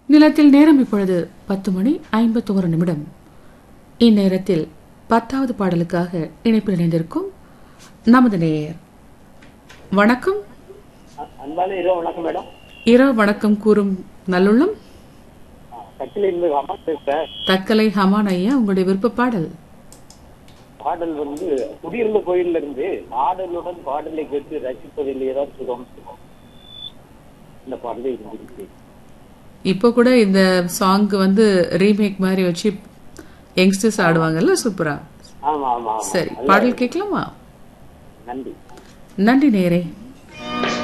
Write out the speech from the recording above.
நிலத்தில் நேரம் இப்பொழுது பத்து மணி ஐம்பத்தோரு நிமிடம் இந்நேரத்தில் பத்தாவது பாடலுக்காக இணைப்பில் இணைந்திருக்கும் நமது நேயர் வணக்கம் அன்பான இரவு வணக்கம் மேடம் இரவு வணக்கம் கூறும் நல்லுள்ளம் கட்டில இருந்து அம்மா பேசுறேன் தக்கலை ஹமான் ஐயா உங்களுடைய விருப்ப பாடல் பாடல் வந்து குடியிருந்த கோயில்ல இருந்து ஆடலுடன் பாடலை கேட்டு ரசிப்பதில் ஏதாவது சுகம் இந்த பாடலே இருந்துச்சு இப்போ கூட இந்த சாங் வந்து ரீமேக் மாதிரி வச்சு யங்ஸ்டர்ஸ் ஆடுவாங்கல்ல சூப்பரா ஆமா ஆமா ஆமா சரி பாடல் கேட்கலாமா நன்றி நன்றி நேரே